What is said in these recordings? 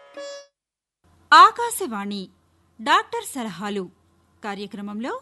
Akashvani doctor సలహాలు కార్యక్రమంలో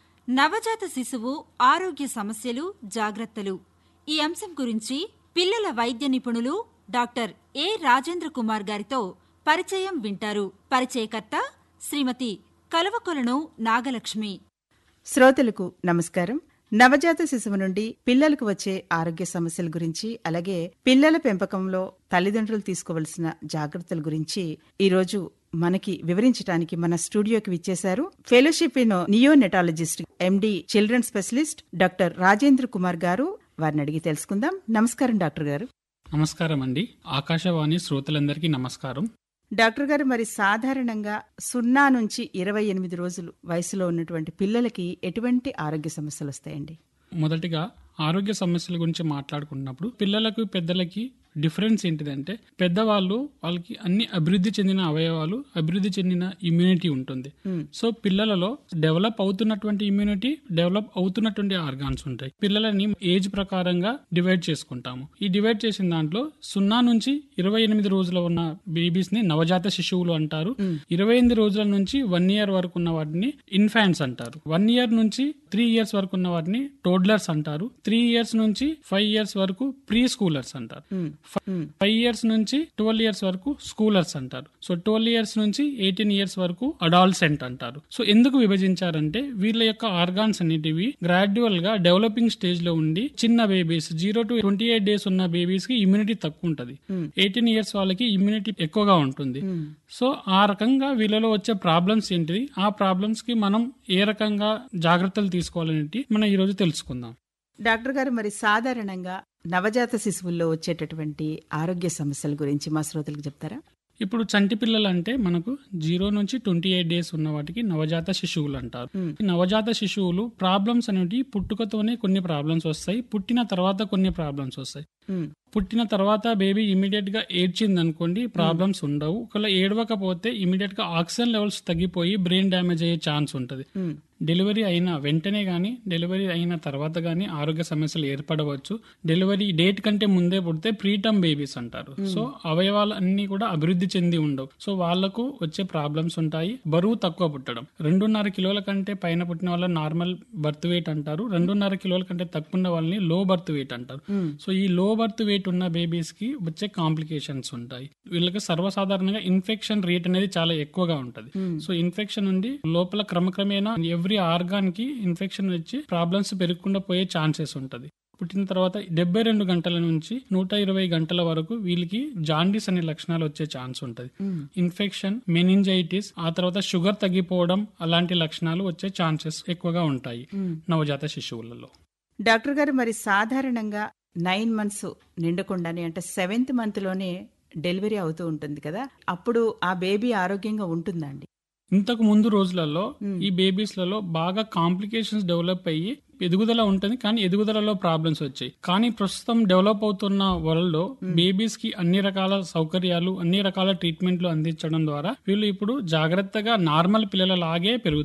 నవజాత శిశువు ఆరోగ్య సమస్యలు జాగ్రత్తలు ఈ అంశం గురించి పిల్లల వైద్య నిపుణులు డాక్టర్ ఏ రాజేంద్ర కుమార్ గారితో పరిచయం వింటారు పరిచయకర్త శ్రీమతి కలవకొలను నాగలక్ష్మి శ్రోతలకు నమస్కారం నవజాత శిశువు నుండి పిల్లలకు వచ్చే ఆరోగ్య సమస్యల గురించి అలాగే పిల్లల పెంపకంలో తల్లిదండ్రులు తీసుకోవలసిన జాగ్రత్తల గురించి ఈ రోజు మనకి వివరించడానికి మన స్టూడియోకి విచ్చేశారు fellowship in neonatologist MD children specialist doctor Rajendra Kumar garu వారిని అడిగి తెలుసుకుందాం నమస్కారం డాక్టర్ గారు నమస్కారం అండి ఆకాశవాణి శ్రోతలందరికీ నమస్కారం డాక్టర్ గారు మరి సాధారణంగా సున్నా నుంచి ఇరవై ఎనిమిది రోజులు వయసులో ఉన్నటువంటి పిల్లలకి ఎటువంటి ఆరోగ్య సమస్యలు వస్తాయండి మొదటిగా ఆరోగ్య సమస్యల గురించి మాట్లాడుకున్నప్పుడు పిల్లలకు పెద్దలకి డిఫరెన్స్ ఏంటిదంటే పెద్దవాళ్ళు వాళ్ళకి అన్ని అభివృద్ధి చెందిన అవయవాలు అభివృద్ధి చెందిన ఇమ్యూనిటీ ఉంటుంది సో పిల్లలలో డెవలప్ అవుతున్నటువంటి ఇమ్యూనిటీ డెవలప్ అవుతున్నటువంటి ఆర్గాన్స్ ఉంటాయి పిల్లలని ఏజ్ ప్రకారంగా డివైడ్ చేసుకుంటాము ఈ డివైడ్ చేసిన దాంట్లో సున్నా నుంచి ఇరవై ఎనిమిది రోజుల ఉన్న బేబీస్ ని నవజాత శిశువులు అంటారు ఇరవై ఎనిమిది రోజుల నుంచి వన్ ఇయర్ వరకు ఉన్న వాటిని ఇన్ఫాంట్స్ అంటారు వన్ ఇయర్ నుంచి త్రీ ఇయర్స్ వరకు ఉన్న వాటిని టోడ్లర్స్ అంటారు త్రీ ఇయర్స్ నుంచి ఫైవ్ ఇయర్స్ వరకు ప్రీ స్కూలర్స్ అంటారు ఫైవ్ ఇయర్స్ నుంచి ట్వెల్వ్ ఇయర్స్ వరకు స్కూలర్స్ అంటారు సో ట్వెల్వ్ ఇయర్స్ నుంచి ఎయిటీన్ ఇయర్స్ వరకు అడాల్సెంట్ అంటారు సో ఎందుకు విభజించారంటే వీళ్ళ యొక్క ఆర్గాన్స్ అనేటివి గ్రాడ్యువల్ గా డెవలపింగ్ స్టేజ్ లో ఉండి చిన్న babies zero to twenty eight days ఉన్న బేబీస్ కి ఇమ్యూనిటీ తక్కువ ఉంటది ఎయిటీన్ ఇయర్స్ వాళ్ళకి ఇమ్యూనిటీ ఎక్కువగా ఉంటుంది సో ఆ రకంగా వీళ్ళలో వచ్చే ప్రాబ్లమ్స్ ఏంటిది ఆ ప్రాబ్లమ్స్ కి మనం ఏ రకంగా జాగ్రత్తలు తీసుకోవాలనేది మనం ఈ రోజు తెలుసుకుందాం డాక్టర్ గారు మరి సాధారణంగా నవజాత శిశువుల్లో వచ్చేటటువంటి ఆరోగ్య సమస్యల గురించి మా శ్రోతలకు చెప్తారా ఇప్పుడు చంటి పిల్లలు అంటే మనకు జీరో నుంచి ట్వంటీ ఎయిట్ డేస్ ఉన్న వాటికి నవజాత శిశువులు అంటారు ఈ నవజాత శిశువులు ప్రాబ్లమ్స్ అనేవి పుట్టుకతోనే కొన్ని ప్రాబ్లమ్స్ వస్తాయి పుట్టిన తర్వాత కొన్ని ప్రాబ్లమ్స్ వస్తాయి మ్, పుట్టిన తర్వాత బేబీ ఇమీడియట్ గా ఏడ్చింది అనుకోండి ప్రాబ్లమ్స్ ఉండవు ఒకవేళ ఏడవకపోతే ఇమీడియట్ గా ఆక్సిజన్ లెవెల్స్ తగ్గిపోయి బ్రెయిన్ డ్యామేజ్ అయ్యే ఛాన్స్ ఉంటుంది మ్, డెలివరీ అయిన వెంటనే గానీ డెలివరీ అయిన తర్వాత గానీ ఆరోగ్య సమస్యలు ఏర్పడవచ్చు డెలివరీ డేట్ కంటే ముందే పుడితే ప్రీటమ్ బేబీస్ అంటారు సో అవయవాలు అన్ని కూడా అభివృద్ధి చెంది ఉండవు సో వాళ్లకు వచ్చే ప్రాబ్లమ్స్ ఉంటాయి బరువు తక్కువ పుట్టడం రెండున్నర కిలోల కంటే పైన పుట్టిన వాళ్ళ నార్మల్ బర్త్ వెయిట్ అంటారు రెండున్నర కిలోల కంటే తక్కువ ఉన్న వాళ్ళని లో బర్త్ వెయిట్ అంటారు సో ఈ లో బర్త్ వెయిట్ ఉన్న బేబీస్ కి వచ్చే కాంప్లికేషన్స్ ఉంటాయి వీళ్ళకి సర్వసాధారణంగా ఇన్ఫెక్షన్ రేట్ అనేది చాలా ఎక్కువగా ఉంటది సో ఇన్ఫెక్షన్ ఉండి లోపల క్రమక్రమేణా ఎవ్రీ ఆర్గాన్ కి ఇన్ఫెక్షన్ వచ్చి ప్రాబ్లమ్స్ పెరగకుండా పోయే ఛాన్సెస్ ఉంటది పుట్టిన తర్వాత డెబ్బై రెండు గంటల నుంచి నూట ఇరవై గంటల వరకు వీళ్ళకి జాండీస్ అనే లక్షణాలు వచ్చే ఛాన్స్ ఉంటది ఇన్ఫెక్షన్ మెనింజైటిస్ ఆ తర్వాత షుగర్ తగ్గిపోవడం అలాంటి లక్షణాలు వచ్చే ఛాన్సెస్ ఎక్కువగా ఉంటాయి నవజాత శిశువులలో డాక్టర్ గారు మరి సాధారణంగా నైన్ మంత్స్ నిండకుండానే అంటే సెవెంత్ మంత్ లోనే డెలివరీ అవుతూ ఉంటుంది కదా అప్పుడు ఆ బేబీ ఆరోగ్యంగా ఉంటుందా అండి ఇంతకు ముందు రోజులలో ఈ బేబీస్ లలో బాగా కాంప్లికేషన్స్ డెవలప్ అయ్యి ఎదుగుదల ఉంటుంది కానీ ఎదుగుదలలో ప్రాబ్లమ్స్ వచ్చాయి కానీ ప్రస్తుతం డెవలప్ అవుతున్న వరల్డ్ లో బేబీస్ కి అన్ని రకాల సౌకర్యాలు అన్ని రకాల ట్రీట్మెంట్లు అందించడం ద్వారా వీళ్ళు ఇప్పుడు జాగ్రత్తగా నార్మల్ పిల్లల లాగే పెరుగుతారు